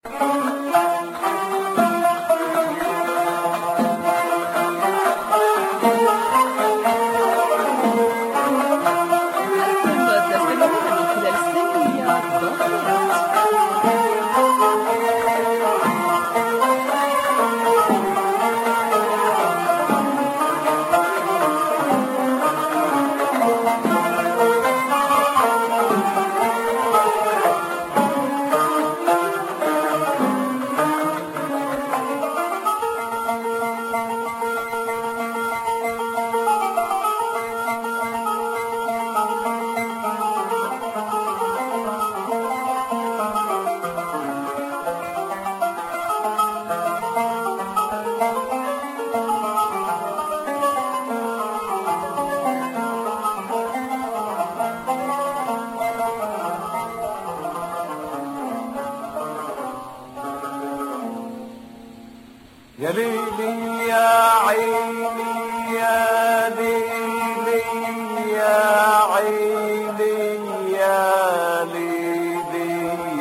يا ليلي يا عيني يا ليلي يا عيني يا ليلي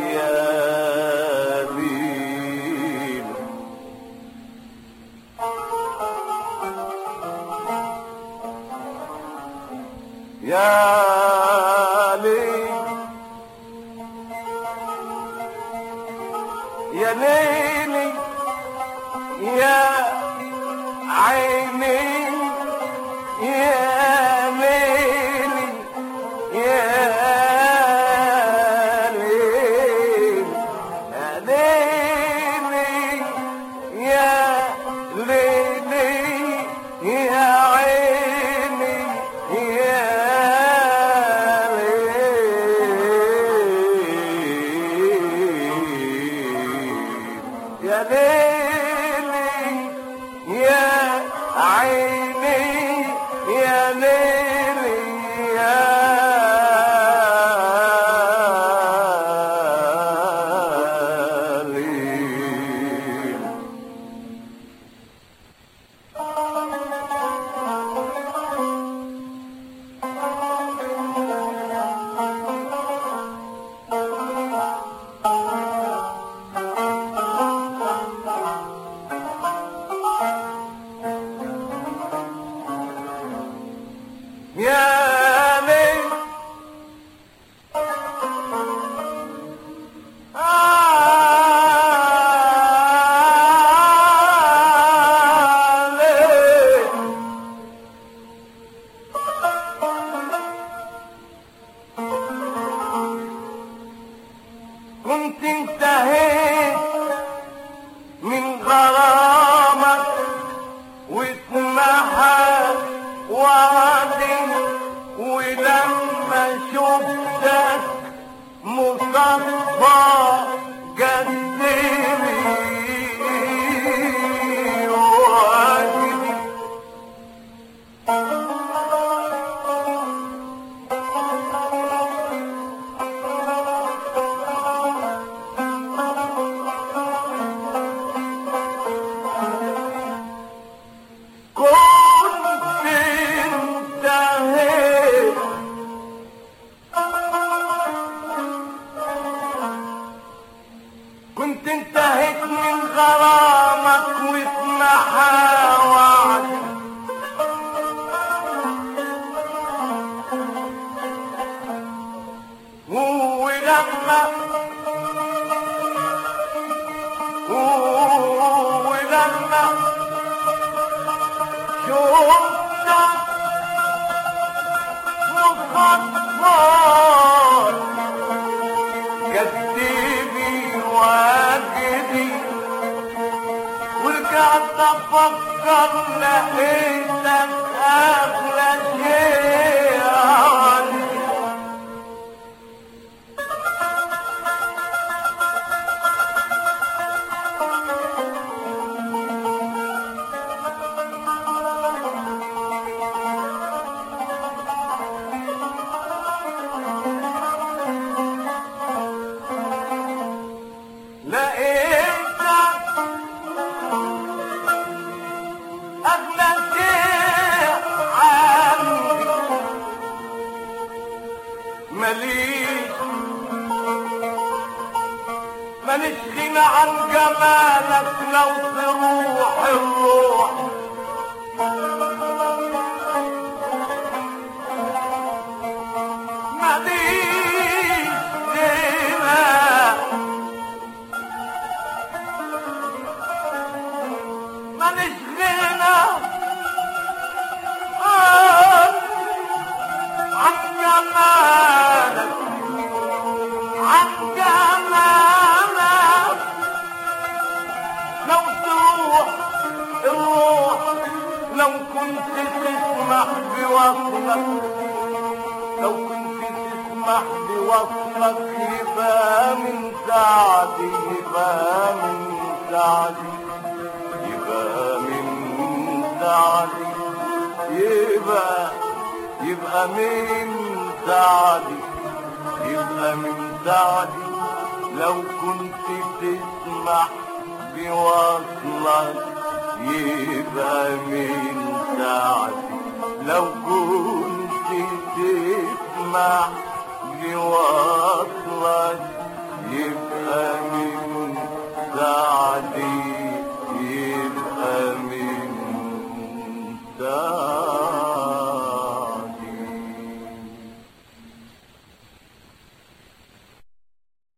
يا ليلي يا ليلي يا ليلي يا عيني يا ليلي يا ليلي يا ليلي يا ليلي يا عيني يا ليلي يا ليلي يا عيني يا ليلي يا ليلي يا ليل آه ليل كنت انتهيت من غرامك واسمعها وعدي ولما شفتك مصفى جدري وعدي كنت انتهيت كنت انتهيت من غرامك واسمعها وعدي ولما ولما شفتك مخطط كتبي واجدي ورجعت افكر لقيتك اغلى شيء عندي لقيتك أغلى شيء عندي ماليش غنى عن جمالك لو تروح الروح ماليش غنى ماليش غنى عن عن جمالك عن جمالك لو تروح الروح لو كنت تسمح بوصلك لو كنت تسمح بوصلك يبقى من سعدي يبقى من سعدي يبقى من سعدي يبقى يبقى من سعدي يبقى من سعدي لو كنت تسمح بوصلك يبقى من سعدي لو كنت تسمح بوصلك يبقى من سعدي يبقى من سعدي